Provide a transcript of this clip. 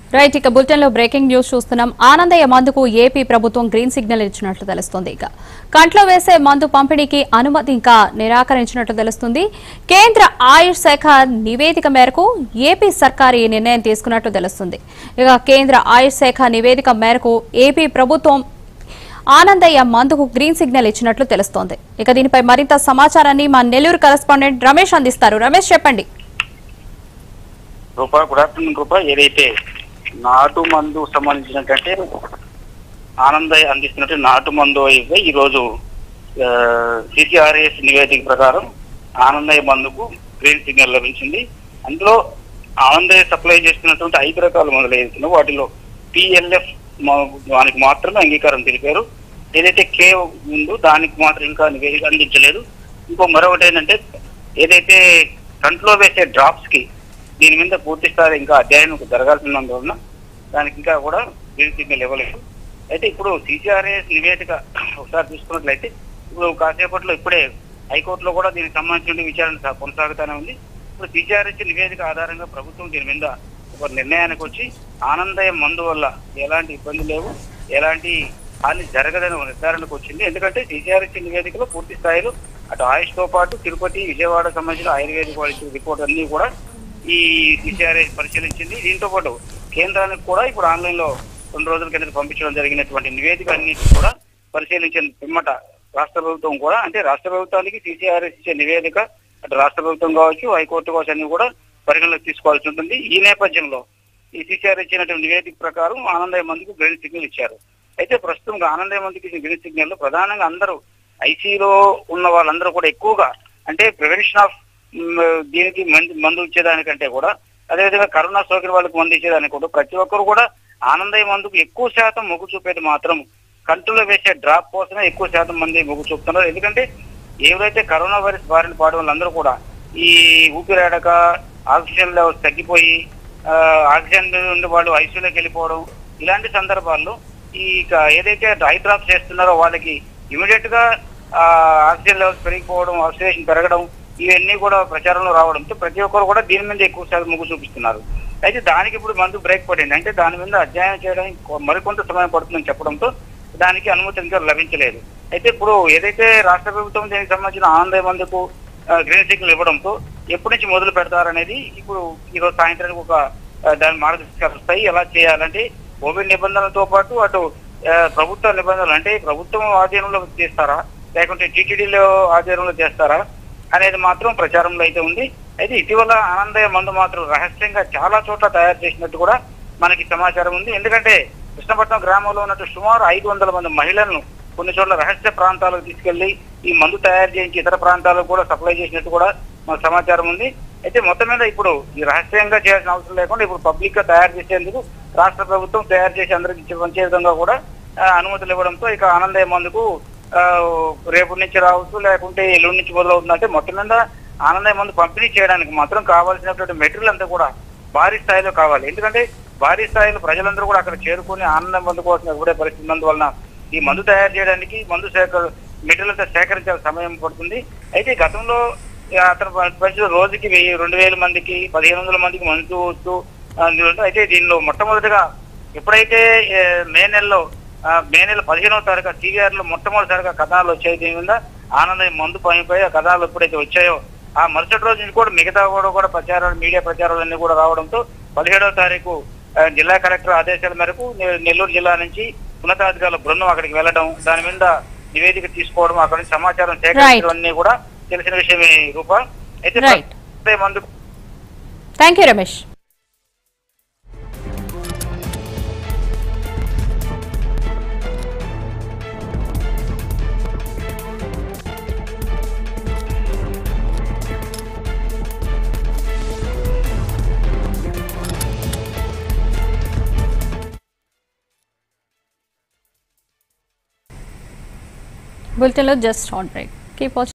Right ఇక bulletin లో breaking news చూస్తున్నాం ఆనందయ్య మందుకు ఏపీ ప్రభుత్వం గ్రీన్ సిగ్నల్ ఇచ్చినట్లు తెలుస్తుంది ఇక కంట్లో వేసే మందు పంపిణీకి అనుమతి ఇంకా నిరాకరించినట్లు తెలుస్తుంది కేంద్ర ఆయుష్ శాఖ నివేదిక మేరకు ఏపీ సర్కార్ ఈ నిర్ణయం తీసుకున్నట్లు తెలుస్తుంది ఇక కేంద్ర ఆయుష్ శాఖ నివేదిక మేరకు ఏపీ ప్రభుత్వం ఆనందయ్య మందుకు గ్రీన్ సిగ్నల్ ఇచ్చినట్లు తెలుస్తోంది ఇక దీనిపై మరింత సమాచారాన్ని మా నెల్లూరు కరెస్పాండెంట్ రమేష్ అందిస్తారు రమేష్ చెప్పండి రూపా గుడ్ ఆఫ్టర్నూన్ రూపా ఏదైతే నాటు మందు సంబంధించినటువంటి ఆనందయ్య అందిస్తున్నట్టు నాటు మందు అయితే ఈ రోజు సిసిఆర్ఎస్ నివేదిక ప్రకారం ఆనందయ్య మందుకు గ్రీన్ సిగ్నల్ లభించింది అందులో ఆనందయ్య సప్లై చేస్తున్నటువంటి ఐదు రకాల మందులు ఏదైతున్నాయో వాటిలో పిఎల్ఎఫ్ దానికి మాత్రమే అంగీకారం తెలిపారు ఏదైతే కే ఉందో దానికి మాత్రం ఇంకా నివేదిక అందించలేదు ఇంకో మరొకటి ఏంటంటే ఏదైతే కంట్లో వేసే డ్రాప్స్ కి దీని మీద పూర్తి స్థాయి ఇంకా అధ్యయనం జరగాల్సినందువలన దానికి ఇంకా కూడా గ్రీన్ సిగ్నల్ ఇవ్వలేదు అయితే ఇప్పుడు సిసిఆర్ఎస్ నివేదిక ఒకసారి చూసుకున్నట్లయితే ఇప్పుడు కాసేపట్లో ఇప్పుడే హైకోర్టులో కూడా దీనికి సంబంధించిన విచారణ సా- కొనసాగుతూనే ఉంది ఇప్పుడు సిసిఆర్ఎస్ నివేదిక ఆధారంగా ప్రభుత్వం దీని మీద ఒక నిర్ణయానికి వచ్చి ఆనందయ మందు వల్ల ఎలాంటి ఇబ్బంది లేవు ఎలాంటి హాని జరగదని ఒక నిర్ధారణకు వచ్చింది ఎందుకంటే సిసిఆర్ఎస్ నివేదికలో పూర్తి స్థాయిలో అటు ఆయుష్ తో పాటు తిరుపతి విజయవాడ సంబంధించిన ఆయుర్వేదిక వాళ్ళ రిపోర్ట్ అన్ని కూడా ఈ సిసిఆర్ఎస్ పరిశీలించింది దీంతో పాటు కేంద్రానికి కూడా ఇప్పుడు ఆన్లైన్ లో రెండు రోజుల కింద పంపించడం జరిగినటువంటి నివేదిక అన్నిటి కూడా పరిశీలించిన పిమ్మట రాష్ట్ర ప్రభుత్వం కూడా అంటే రాష్ట్ర ప్రభుత్వానికి సిసిఆర్ఎస్ ఇచ్చే నివేదిక అటు రాష్ట్ర ప్రభుత్వం కావచ్చు హైకోర్టు కావచ్చు అన్ని కూడా పరిగణలోకి తీసుకోవాల్సి ఉంటుంది ఈ నేపథ్యంలో ఈ సిసిఆర్ ఇచ్చినటువంటి నివేదిక ప్రకారం ఆనందయ్య మందికి గ్రీన్ సిగ్నల్ ఇచ్చారు అయితే ప్రస్తుతం ఆనందయ్య మందికి ఇచ్చిన గ్రీన్ సిగ్నల్ ప్రధానంగా అందరూ ఐసీలో ఉన్న వాళ్ళందరూ కూడా ఎక్కువగా అంటే ప్రివెన్షన్ ఆఫ్ దీనికి మందు మందు ఇచ్చేదానికంటే కూడా అదేవిధంగా కరోనా సోకిన వాళ్ళకి మందు ఇచ్చేదానికి కూడా ప్రతి ఒక్కరు కూడా ఆనందయ్య మందుకు ఎక్కువ శాతం మొగ్గు చూపేది మాత్రం కంటిలో వేసే డ్రాప్ కోసమే ఎక్కువ శాతం మంది మొగ్గు చూపుతున్నారు ఎందుకంటే ఎవరైతే కరోనా వైరస్ బారిన పడే వాళ్ళందరూ కూడా ఈ ఊపిరాడక ఆక్సిజన్ లెవెల్స్ తగ్గిపోయి ఆ, ఆక్సిజన్ నుండి వాళ్ళు ఐసీయూలోకి వెళ్ళిపోవడం ఇలాంటి సందర్భాల్లో ఈ క- ఏదైతే ఐ డ్రాప్స్ చేస్తున్నారో వాళ్ళకి ఇమీడియట్ గా ఆ, ఆక్సిజన్ లెవెల్స్ పెరిగిపోవడం ఆక్సిజన్ పెరగడం ఇవన్నీ కూడా ప్రచారంలో రావడంతో ప్రతి ఒక్కరు కూడా దీని మీద ఎక్కువ శాతం మొగ్గు చూపిస్తున్నారు అయితే దానికి ఇప్పుడు మందు బ్రేక్ పడింది అంటే దాని మీద అధ్యయనం చేయడానికి కొ- మరికొంత సమయం పడుతుందని చెప్పడంతో దానికి అనుమతి ఇంకా లభించలేదు అయితే ఇప్పుడు ఏదైతే రాష్ట్ర ప్రభుత్వం దీనికి సంబంధించిన ఆనందయ మందుకు ఆ, గ్రీన్ సిగ్నల్ ఇవ్వడంతో ఎప్పటి నుంచి మొదలు పెడతారనేది ఇప్పుడు ఈ రోజు సాయంత్రానికి ఒక ఆ, దాని మార్గదర్శకాలు వస్తాయి ఎలా చేయాలంటే కోవిడ్ నిబంధనలతో పాటు అటు ఆ, ప్రభుత్వ నిబంధనలు అంటే ప్రభుత్వం ఆధీనంలో చేస్తారా లేకుంటే టీటీడీలో ఆధీనంలో చేస్తారా అనేది మాత్రం ప్రచారంలో అయితే ఉంది అయితే ఇటీవల ఆనందయ్య మందు మాత్రం రహస్యంగా చాలా చోట్ల తయారు చేసినట్టు కూడా మనకి సమాచారం ఉంది ఎందుకంటే కృష్ణపట్నం గ్రామంలో ఉన్నట్టు సుమారు ఐదు వందల మంది మహిళలను కొన్ని చోట్ల రహస్య ప్రాంతాలకు తీసుకెళ్లి ఈ మందు తయారు చేయించి ఇతర ప్రాంతాలకు కూడా సప్లై చేసినట్టు కూడా మనకు సమాచారం ఉంది అయితే మొత్తం మీద ఇప్పుడు ఈ రహస్యంగా చేయాల్సిన అవసరం లేకుండా ఇప్పుడు పబ్లిక్ గా తయారు చేసేందుకు రాష్ట్ర ప్రభుత్వం తయారు చేసి అందరికి ఇచ్చే- పంచే విధంగా కూడా ఆ, అనుమతులు ఇవ్వడంతో ఇక ఆనందయ్య మందుకు ఆ, రేపు నుంచి రావచ్చు లేకుంటే ఎల్లుండి నుంచి మొదలవుతుందంటే మొత్తం మీద ఆనందయ్య మందు పంపిణీ చేయడానికి మాత్రం కావాల్సినటువంటి మెటీరియల్ అంతా కూడా భారీ స్థాయిలో కావాలి ఎందుకంటే భారీ స్థాయిలో ప్రజలందరూ కూడా అక్కడ చేరుకొని ఆనందం మందు కోసం ఎప్పుడే పరిస్థితి ఉన్నందువలన ఈ మందు తయారు చేయడానికి మందు సేకర మెటీరియల్ అంతా సేకరించాల్సిన సమయం పడుతుంది అయితే గతంలో ఈ అతను పరిస్థితి రోజుకి వెయ్యి రెండు వేల మందికి పదిహేను వందల మందికి మందు వచ్చు అయితే దీనిలో మొట్టమొదటిగా ఎప్పుడైతే ఏ, మే నెలలో ఆ, మే నెల పదిహేనవ తారీఖు సివిఆర్ లో మొట్టమొదటిసారిగా కథనాలు వచ్చాయి దీని మీద ఆనందం మందు పైపై ఆ కథనాలు ఎప్పుడైతే వచ్చాయో ఆ మరుసటి రోజు నుంచి కూడా మిగతా కూడా కూడా ప్రచారాలు మీడియా ప్రచారాలు అన్ని కూడా రావడంతో పదిహేడవ తారీఖు ఆ, జిల్లా కలెక్టర్ ఆదేశాల మేరకు నె- నెల్లూరు జిల్లా నుంచి ఉన్నతాధికారుల బృందం అక్కడికి వెళ్ళడం దాని మీద నివేదిక తీసుకోవడం అక్కడ నుంచి సమాచారం సేకరించడం అన్ని కూడా తెలిసిన విషయమే రూప అయితే Right. ప్రస్తుతం మందు థ్యాంక్ యూ రమేష్ బులెటిన్లో just on break keep watching